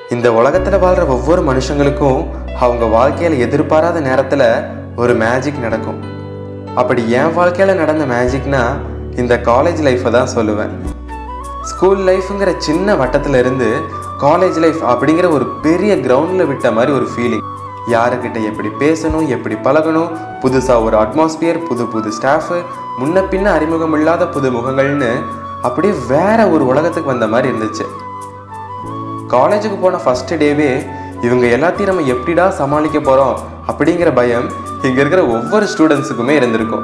இந்த உலகத்தில் வாழ்கிற ஒவ்வொரு மனுஷங்களுக்கும் அவங்க வாழ்க்கையில் எதிர்பாராத நேரத்தில் ஒரு மேஜிக் நடக்கும் அப்படி என் வாழ்க்கையில் நடந்த மேஜிக்னா இந்த காலேஜ் லைஃப்பை தான் சொல்லுவேன் ஸ்கூல் லைஃப்ங்கிற சின்ன வட்டத்துல இருந்து காலேஜ் லைஃப் அப்படிங்கிற ஒரு பெரிய கிரவுண்டில் விட்ட மாதிரி ஒரு ஃபீலிங் யாருக்கிட்ட எப்படி பேசணும் எப்படி பழகணும் புதுசாக ஒரு அட்மாஸ்பியர் புது புது ஸ்டாஃபு முன்ன பின்ன அறிமுகம் இல்லாத புது முகங்கள்னு அப்படியே வேற ஒரு உலகத்துக்கு வந்த மாதிரி இருந்துச்சு காலேஜுக்கு போன ஃபர்ஸ்ட் டேவே இவங்க எல்லாத்தையும் நம்ம எப்படிடா சமாளிக்க போகிறோம் அப்படிங்கிற பயம் இங்கே இருக்கிற ஒவ்வொரு ஸ்டூடெண்ட்ஸுக்குமே இருந்திருக்கும்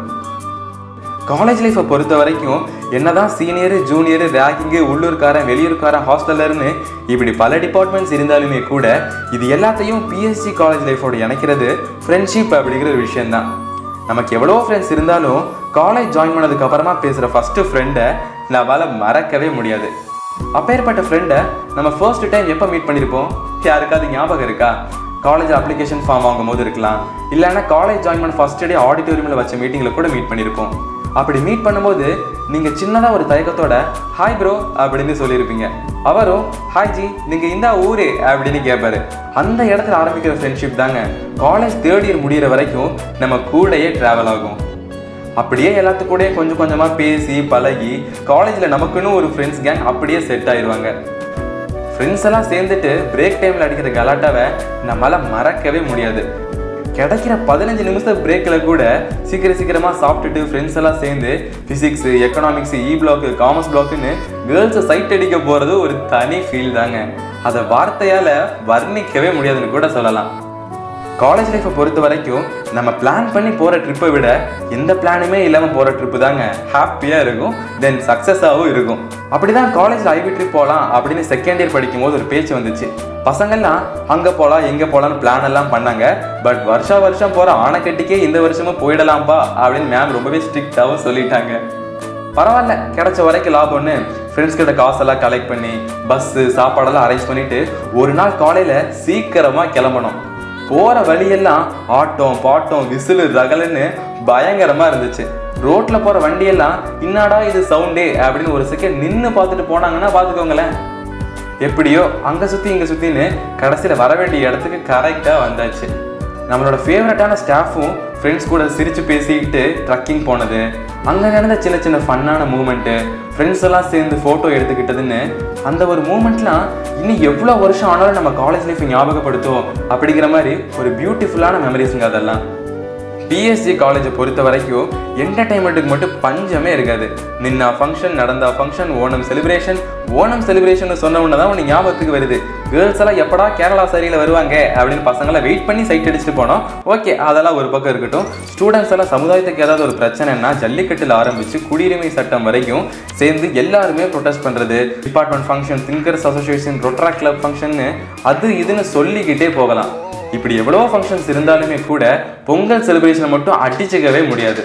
காலேஜ் லைஃப்பை பொறுத்த வரைக்கும் என்னதான் சீனியரு ஜூனியரு ரேகிங்கு உள்ளூர்காரன் வெளியூர்காரன் ஹாஸ்டல்லர்னு இப்படி பல டிபார்ட்மெண்ட்ஸ் இருந்தாலுமே கூட இது எல்லாத்தையும் பிஎஸ்சி காலேஜ் லைஃபோட இணைக்கிறது ஃப்ரெண்ட்ஷிப் அப்படிங்கிற ஒரு விஷயம்தான் நமக்கு எவ்வளோ ஃப்ரெண்ட்ஸ் இருந்தாலும் காலேஜ் ஜாயின் பண்ணதுக்கு அப்புறமா பேசுகிற ஃபஸ்ட்டு ஃப்ரெண்டை நம்மளால் மறக்கவே முடியாது அப்பேற்பட்ட ஃப்ரெண்டை நம்ம ஃபர்ஸ்ட் டைம் எப்போ மீட் பண்ணியிருப்போம் யாருக்காவது ஞாபகம் இருக்கா காலேஜ் அப்ளிகேஷன் ஃபார்ம் வாங்கும் போது இருக்கலாம் இல்லைன்னா காலேஜ் ஜாயின் பண்ண ஃபர்ஸ்ட் டே ஆடிட்டோரியமில் வச்ச மீட்டிங்கில் கூட மீட் பண்ணியிருப்போம் அப்படி மீட் பண்ணும்போது நீங்கள் சின்னதாக ஒரு தயக்கத்தோட ஹாய் ப்ரோ அப்படின்னு சொல்லியிருப்பீங்க அவரும் ஹாய் ஜி நீங்கள் இந்த ஊரே அப்படின்னு கேட்பாரு அந்த இடத்துல ஆரம்பிக்கிற ஃப்ரெண்ட்ஷிப் தாங்க காலேஜ் தேர்ட் இயர் முடியிற வரைக்கும் நம்ம கூடயே ட்ராவல் ஆகும் அப்படியே எல்லாத்து கூடயே கொஞ்சம் கொஞ்சமாக பேசி பழகி காலேஜில் நமக்குன்னு ஒரு ஃப்ரெண்ட்ஸ் கேங் அப்படியே செட் ஆயிடுவாங்க ஃப்ரெண்ட்ஸ் எல்லாம் சேர்ந்துட்டு பிரேக் டைமில் அடிக்கிற கலாட்டாவை நம்மளால் மறக்கவே முடியாது கிடைக்கிற பதினஞ்சு நிமிஷம் பிரேக்கில் கூட சீக்கிரம் சீக்கிரமாக சாப்பிட்டுட்டு ஃப்ரெண்ட்ஸ் எல்லாம் சேர்ந்து physics economics E block commerce பிளாக்குன்னு கேர்ள்ஸை சைட் அடிக்க போகிறது ஒரு தனி ஃபீல் தாங்க அதை வார்த்தையால் வர்ணிக்கவே முடியாதுன்னு கூட சொல்லலாம் காலேஜ் லைஃப்பை பொறுத்த வரைக்கும் நம்ம பிளான் பண்ணி போகிற ட்ரிப்பை விட எந்த பிளானுமே இல்லாமல் போகிற ட்ரிப்பு தாங்க ஹாப்பியாக இருக்கும் தென் சக்ஸஸாகவும் இருக்கும் அப்படி தான் காலேஜில் ஐவி ட்ரிப் போகலாம் அப்படின்னு செகண்ட் இயர் படிக்கும்போது ஒரு பேச்சு வந்துச்சு பசங்கள்லாம் அங்கே போகலாம் எங்கே போகலான்னு பிளான் எல்லாம் பண்ணாங்க பட் வருஷா வருஷம் போகிற ஆணைக்கட்டிக்கே இந்த வருஷமும் போயிடலாம்ப்பா அப்படின்னு மேம் ரொம்பவே ஸ்ட்ரிக்டாகவும் சொல்லிட்டாங்க பரவாயில்ல கிடைச்ச வரைக்கும் லாபம்னு ஃப்ரெண்ட்ஸ் கிட்ட காசெல்லாம் கலெக்ட் பண்ணி பஸ்ஸு சாப்பாடெல்லாம் அரேஞ்ச் பண்ணிட்டு ஒரு நாள் காலையில் சீக்கிரமாக கிளம்பணும் போகிற வழியெல்லாம் ஆட்டம் பாட்டம் விசிலு ரகலுன்னு பயங்கரமாக இருந்துச்சு ரோட்டில் போகிற வண்டியெல்லாம் இன்னாடா இது சவுண்டே அப்படின்னு ஒரு செகண்ட் நின்று பார்த்துட்டு போனாங்கன்னா பார்த்துக்கோங்களேன் எப்படியோ அங்கே சுற்றி இங்கே சுற்றின்னு கடைசியில் வர வேண்டிய இடத்துக்கு கரெக்டாக வந்தாச்சு நம்மளோட ஃபேவரட்டான ஸ்டாஃபும் ஃப்ரெண்ட்ஸ் கூட சிரித்து பேசிக்கிட்டு ட்ரக்கிங் போனது அங்கே நடந்த சின்ன சின்ன ஃபன்னான மூமெண்ட்டு ஃப்ரெண்ட்ஸ் எல்லாம் சேர்ந்து ஃபோட்டோ எடுத்துக்கிட்டதுன்னு அந்த ஒரு மூமெண்ட்லாம் இன்னும் எவ்வளோ வருஷம் ஆனாலும் நம்ம காலேஜ் லைஃப் ஞாபகப்படுத்தும் அப்படிங்கிற மாதிரி ஒரு பியூட்டிஃபுல்லான மெமரிஸுங்க அதெல்லாம் பிஎஸ்சி காலேஜை பொறுத்த வரைக்கும் என்டர்டைன்மெண்ட்டுக்கு மட்டும் பஞ்சமே இருக்காது நின்னா ஃபங்க்ஷன் நடந்தா function Onam celebration Onam celebration சொன்ன உடனே தான் உனக்கு ஞாபகத்துக்கு வருது கேர்ள்ஸ் எல்லாம் எப்படா கேரளா சரியில் வருவாங்க அப்படின்னு பசங்களாம் வெயிட் பண்ணி சைட் அடிச்சுட்டு போனோம் ஓகே அதெல்லாம் ஒரு பக்கம் இருக்கட்டும் ஸ்டூடெண்ட்ஸ் எல்லாம் சமுதாயத்துக்கு ஏதாவது ஒரு பிரச்சனைனா ஜல்லிக்கட்டில் ஆரம்பிச்சு குடியுரிமை சட்டம் வரைக்கும் சேர்ந்து எல்லாருமே ப்ரொடெஸ்ட் பண்ணுறது department function thinkers association Rotaract club ஃபங்க்ஷன்னு அது இதுன்னு சொல்லிக்கிட்டே போகலாம் இப்படி எவ்வளவோ ஃபங்க்ஷன்ஸ் இருந்தாலுமே கூட பொங்கல் செலிப்ரேஷனை மட்டும் அடிச்சுக்கவே முடியாது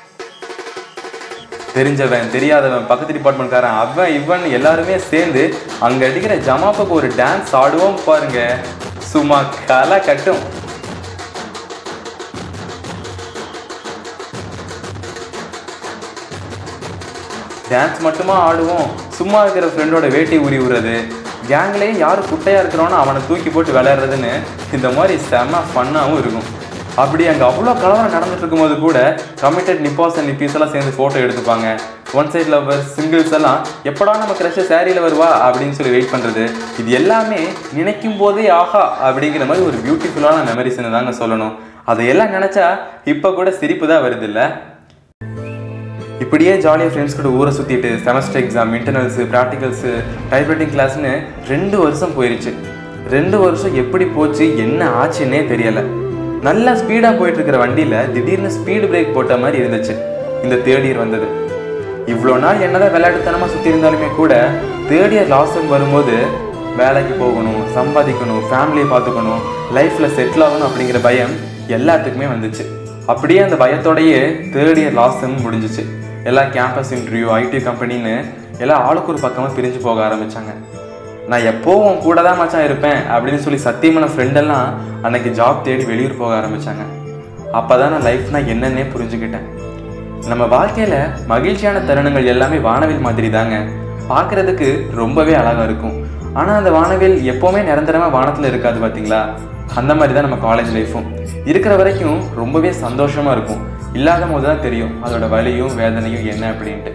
தெரிஞ்சவன் தெரியாதவன் பக்கத்து டிபார்ட்மெண்ட்காரன் அவன் இவன் எல்லாருமே சேர்ந்து அங்க அடிக்கிற ஜமாப்புக்கு ஒரு டான்ஸ் ஆடுவோம் பாருங்க சும்மா களை கட்டும் டான்ஸ் மட்டுமா ஆடுவோம் சும்மா இருக்கிற ஃப்ரெண்டோட வேட்டி உரி விடுறது கேங்லேயே யார் குட்டையாக இருக்கிறோன்னு அவனை தூக்கி போட்டு விளையாடுறதுன்னு இந்த மாதிரி செம்ம ஃபன்னாகவும் இருக்கும் அப்படி அங்கே அவ்வளோ கலவரம் நடந்துட்டு இருக்கும்போது கூட கமிட்டட் நிப்பாஸ் அண்ட் நிப்பீஸ் எல்லாம் சேர்ந்து ஃபோட்டோ எடுத்துப்பாங்க ஒன் சைட் லவர்ஸ் சிங்கிள்ஸ் எல்லாம் எப்படா நம்ம கிரஷ சேரீல வருவா அப்படின்னு சொல்லி வெயிட் பண்ணுறது இது எல்லாமே நினைக்கும் போதே ஆஹா அப்படிங்கிற மாதிரி ஒரு பியூட்டிஃபுல்லான மெமரிஸ்னு தாங்க சொல்லணும் அதையெல்லாம் நினச்சா இப்போ கூட சிரிப்பு தான் வருது இல்லை இப்படியே ஜாலியாக ஃப்ரெண்ட்ஸ் கூட ஊரை சுற்றிட்டு semester exam internals practicals typewriting கிளாஸ்னு ரெண்டு வருஷம் போயிருச்சு ரெண்டு வருஷம் எப்படி போச்சு என்ன ஆச்சுன்னே தெரியலை நல்லா ஸ்பீடாக போயிட்டு இருக்கிற வண்டியில் திடீர்னு ஸ்பீடு பிரேக் போட்ட மாதிரி இருந்துச்சு இந்த தேர்ட் இயர் வந்தது இவ்வளோ நாள் என்னதான் விளையாட்டுத்தனமாக சுற்றி இருந்தாலுமே கூட தேர்ட் இயர் லாஸ்ட்னு வரும்போது வேலைக்கு போகணும் சம்பாதிக்கணும் ஃபேமிலியை பார்த்துக்கணும் லைஃப்பில் செட்டில் ஆகணும் அப்படிங்கிற பயம் எல்லாத்துக்குமே வந்துச்சு அப்படியே அந்த பயத்தோடயே தேர்ட் இயர் லாஸ்ட் செம் முடிஞ்சிச்சு எல்லாம் கேம்பஸ் இன்டர்வியூ ஐடி கம்பெனின்னு எல்லாம் ஆளுக்கு ஒரு பக்கமாக பிரிஞ்சு போக ஆரம்பிச்சாங்க நான் எப்போவும் உன் கூட தான் மச்சான் இருப்பேன் அப்படின்னு சொல்லி சத்தியமான ஃப்ரெண்டெல்லாம் அன்னைக்கு ஜாப் தேடி வெளியூர் போக ஆரம்பிச்சாங்க அப்போ தான் நான் லைஃப்னா என்னன்னே புரிஞ்சுக்கிட்டேன் நம்ம வாழ்க்கையில மகிழ்ச்சியான தருணங்கள் எல்லாமே வானவில் மாதிரி தாங்க பார்க்கறதுக்கு ரொம்பவே அழகா இருக்கும் ஆனால் அந்த வானவில் எப்போவுமே நிரந்தரமாக வானத்தில் இருக்காது பார்த்தீங்களா அந்த மாதிரி தான் நம்ம காலேஜ் லைஃப்பும் இருக்கிற வரைக்கும் ரொம்பவே சந்தோஷமாக இருக்கும் இல்லாத போது தான் தெரியும் அதோட வலியும் வேதனையும் என்ன அப்படின்ட்டு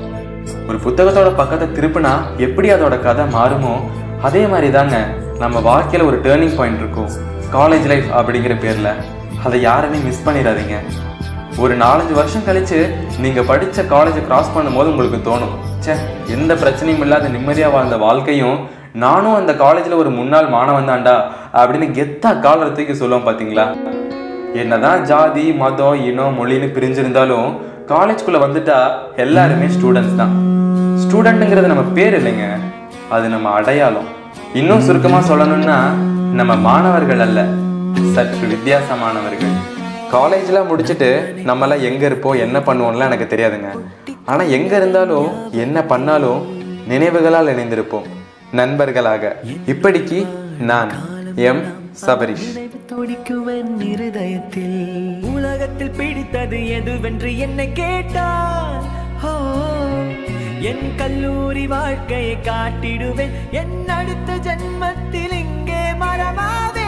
ஒரு புத்தகத்தோட பக்கத்தை திருப்பினா எப்படி அதோட கதை மாறுமோ அதே மாதிரி தாங்க நம்ம வாழ்க்கையில் ஒரு டேர்னிங் பாயிண்ட் இருக்கும் காலேஜ் லைஃப் அப்படிங்கிற பேரில் அதை யாருமே மிஸ் பண்ணிடாதீங்க ஒரு நாலஞ்சு வருஷம் கழிச்சு நீங்கள் படித்த காலேஜை கிராஸ் பண்ணும்போது உங்களுக்கு தோணும் ச்சே எந்த பிரச்சனையும் இல்லாத நிம்மதியாக வாழ்ந்த வாழ்க்கையும் நானும் அந்த காலேஜில் ஒரு முன்னாள் மாணவன் தான்டா அப்படின்னு கெத்தா காலரை தூக்கி சொல்லுவோம் பார்த்தீங்களா என்னதான் ஜாதி மதம் இனம் மொழின்னு பிரிஞ்சிருந்தாலும் காலேஜ்குள்ளே வந்துட்டா எல்லாருமே ஸ்டூடெண்ட்ஸ் தான் ஸ்டூடெண்ட்டுங்கிறது நம்ம பேர் இல்லைங்க அது நம்ம அடையாளம் இன்னும் சுருக்கமாக சொல்லணும்னா நம்ம மாணவர்கள் அல்ல சற்று வித்தியாசமானவர்கள் காலேஜ்லாம் முடிச்சுட்டு நம்மளாம் எங்கே இருப்போம் என்ன பண்ணுவோம்லாம் எனக்கு தெரியாதுங்க ஆனால் எங்கே இருந்தாலும் என்ன பண்ணாலும் நினைவுகளால் இணைந்திருப்போம் நண்பர்களாக இப்படிக்கு நான் எம் சபரிஷ் துடிக்குவன் இருதயத்தில் உலகத்தில் பிடித்தது எதுவென்று என்னை கேட்டால் ஓ, என் கல்லூரி வாழ்க்கையை காட்டிடுவேன் என் அடுத்த ஜென்மத்தில் இங்கே மரமாவே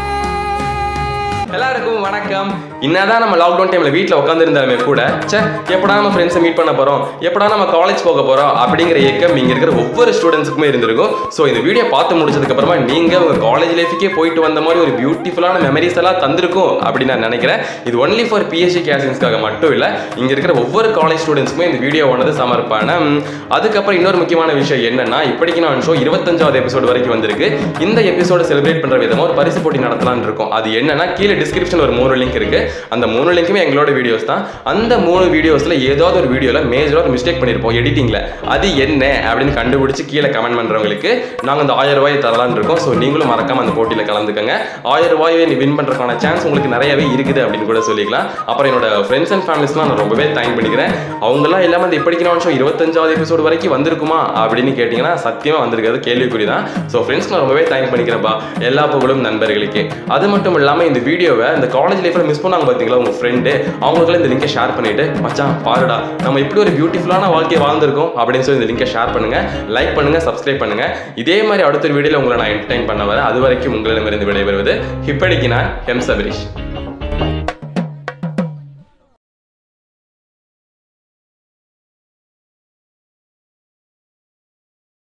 எல்லாருக்கும் வணக்கம் என்னதான் நம்ம லாக்டவுன் டைம்ல வீட்டில் உட்காந்துருந்தாலுமே கூட ச்சே எப்படா நம்ம ஃப்ரெண்ட்ஸை மீட் பண்ண போறோம் எப்படா நம்ம காலேஜ் போக போறோம் அப்படிங்கிற ஏக்கம் இங்க இருக்கிற ஒவ்வொரு ஸ்டூடெண்ட்ஸுக்குமே இருந்திருக்கும் ஸோ இந்த வீடியோ பார்த்து முடிச்சதுக்கு அப்புறமா நீங்க உங்க காலேஜ் லைஃபுக்கே போயிட்டு வந்த மாதிரி ஒரு பியூட்டிஃபுல்லான மெமரிஸ் எல்லாம் தந்திருக்கும் அப்படின்னு நான் நினைக்கிறேன் இது ஒன்லி ஃபார் பிஎஸ்சி கேசின்ஸ்க்காக மட்டும் இல்லை இங்க இருக்கிற ஒவ்வொரு காலேஜ் ஸ்டூடெண்ட்ஸ்க்குமே இந்த வீடியோ ஆனது சமர்ப்பணம் அதுக்கப்புறம் இன்னொரு முக்கியமான விஷயம் என்னன்னா இப்படிக்கு நான் ஷோ இருபத்தஞ்சாவது எபிசோடு வரைக்கும் வந்திருக்கு இந்த எபிசோட செலிப்ரேட் பண்ற விதமா ஒரு பரிசு போட்டி நடத்தலாம்னு இருக்கோம் அது என்னன்னா கீழே டிஸ்கிரிப்ஷன் ஒரு மூணு லிங்க் இருக்கு அந்த மூணு லிங்க்குமே எங்களோட வீடியோஸ் தான் அந்த மூணு வீடியோஸ்ல ஏதாவது ஒரு வீடியோல மேஜரா ஒரு மிஸ்டேக் பண்ணிருப்போம் எடிட்டிங்ல அது என்ன அப்படின்னு கண்டுபிடிச்சு கீழே கமெண்ட் பண்றவங்களுக்கு நாங்க அந்த ஆயிரம் ரூபாய் தரலாம்னு இருக்கோம் ஸோ நீங்களும் மறக்காம அந்த போட்டியில கலந்துக்கங்க ஆயிரம் ரூபாயை நீ வின் பண்றதுக்கான சான்ஸ் உங்களுக்கு நிறையவே இருக்குது அப்படின்னு கூட சொல்லிக்கலாம் அப்புறம் என்னோட ஃப்ரெண்ட்ஸ் அண்ட் ஃபேமிலிஸ்லாம் நான் ரொம்பவே தேங்க் பண்ணிக்கிறேன் அவங்கெல்லாம் இல்லாம இந்த இப்படிக்கு நான் ஷோ இருபத்தஞ்சாவது எபிசோடு வரைக்கும் வந்திருக்குமா அப்படின்னு கேட்டிங்கன்னா சத்தியமா வந்திருக்கிறது கேள்விக்குறி தான் ஸோ ஃப்ரெண்ட்ஸ் நான் ரொம்பவே தேங்க் பண்ணிக்கிறேன்ப்பா எல்லா புகழும் நண்பர்களுக்கு அது மட்டும் இல்லாமல் இந்த வீடியோவை இந்த காலேஜ் லைஃப்பில் மிஸ் பண்ணாங்க பார்த்தீங்களா உங்கள் ஃப்ரெண்டு அவங்களுக்குலாம் இந்த லிங்கை ஷேர் பண்ணிட்டு மச்சான் பாருடா நம்ம இப்படி ஒரு பியூட்டிஃபுல்லான வாழ்க்கையை வாழ்ந்திருக்கோம் அப்படின்னு சொல்லி இந்த லிங்கை ஷேர் பண்ணுங்க லைக் பண்ணுங்க சப்ஸ்கிரைப் பண்ணுங்க இதே மாதிரி அடுத்த வீடியோவில் உங்களை நான் என்டர்டைன் பண்ண வரேன் அது வரைக்கும் உங்களிடமிருந்து விடைபெறுவது இப்படிக்கு நான் எம் சபரிஷ்